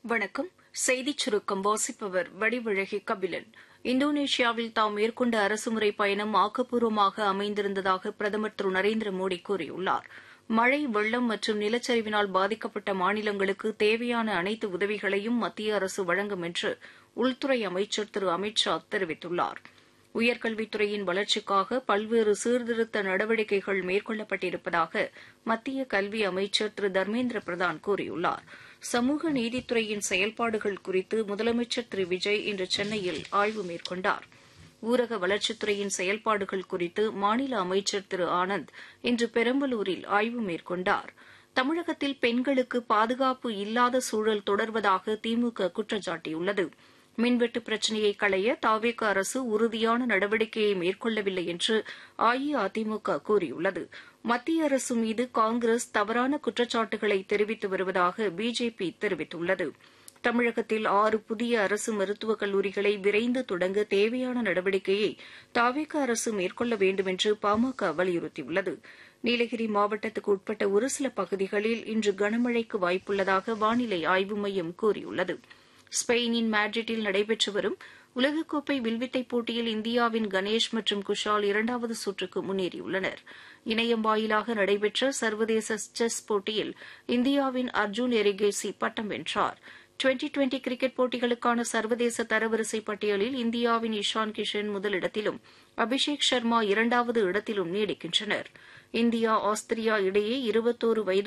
வணக்கம் செய்திச் சுருக்கம் வாசிப்பவர் வடிவழகி கபிலன் இந்தோனேஷியாவில் தாம் மேற்கொண்ட அரசுமுறை பயணம் ஆக்கப்பூர்வமாக அமைந்திருந்ததாக பிரதமர் திரு நரேந்திர மோடி கூறியுள்ளார் மழை வெள்ளம் மற்றும் நிலச்சரிவினால் பாதிக்கப்பட்ட மாநிலங்களுக்கு தேவையான அனைத்து உதவிகளையும் மத்திய அரசு வழங்கும் என்று உள்துறை அமைச்சர் திரு அமித் ஷா தெரிவித்துள்ளார் உயர்கல்வித்துறையின் வளர்ச்சிக்காக பல்வேறு சீர்திருத்த நடவடிக்கைகள் மேற்கொள்ளப்பட்டிருப்பதாக மத்திய கல்வி அமைச்சர் திரு தர்மேந்திர பிரதான் கூறியுள்ளார் சமூக நீதித்துறையின் செயல்பாடுகள் குறித்து முதலமைச்சர் திரு விஜய் இன்று சென்னையில் ஆய்வு மேற்கொண்டார் ஊரக வளர்ச்சித்துறையின் செயல்பாடுகள் குறித்து மாநில அமைச்சர் திரு ஆனந்த் இன்று பெரம்பலூரில் ஆய்வு மேற்கொண்டார் தமிழகத்தில் பெண்களுக்கு பாதுகாப்பு இல்லாத சூழல் தொடர்வதாக திமுக குற்றம் சாட்டியுள்ளது மின்வெட்டு பிரச்சினையை களைய தாவேக அரசு உறுதியான நடவடிக்கையை மேற்கொள்ளவில்லை என்று அஇஅதிமுக கூறியுள்ளது மத்திய அரசு மீது காங்கிரஸ் தவறான குற்றச்சாட்டுகளை தெரிவித்து வருவதாக பிஜேபி தெரிவித்துள்ளது தமிழகத்தில் ஆறு புதிய அரசு மருத்துவக் கல்லூரிகளை விரைந்து தொடங்க தேவையான நடவடிக்கையை தாவேக அரசு மேற்கொள்ள வேண்டும் என்று பாமக வலியுறுத்தியுள்ளது நீலகிரி மாவட்டத்துக்கு உட்பட்ட ஒரு சில பகுதிகளில் இன்று கனமழைக்கு வாய்ப்புள்ளதாக வானிலை ஆய்வு மையம் கூறியுள்ளது ஸ்பெயினின் மேட்ரிட்டில் நடைபெற்று வரும் உலகக்கோப்பை வில்வித்தை போட்டியில் இந்தியாவின் கணேஷ் மற்றும் குஷால் இரண்டாவது சுற்றுக்கு முன்னேறியுள்ளனர் இணையம் வாயிலாக நடைபெற்ற சர்வதேச செஸ் போட்டியில் இந்தியாவின் அர்ஜுன் எரிகேசி பட்டம் வென்றார் டுவெண்டி டுவெண்டி கிரிக்கெட் போட்டிகளுக்கான சர்வதேச தரவரிசை பட்டியலில் இந்தியாவின் இஷான் கிஷன் முதலிடத்திலும் அபிஷேக் சர்மா இரண்டாவது இடத்திலும் நீடிக்கின்றனர் இந்தியா ஆஸ்திரியா இடையே இருபத்தோரு வயது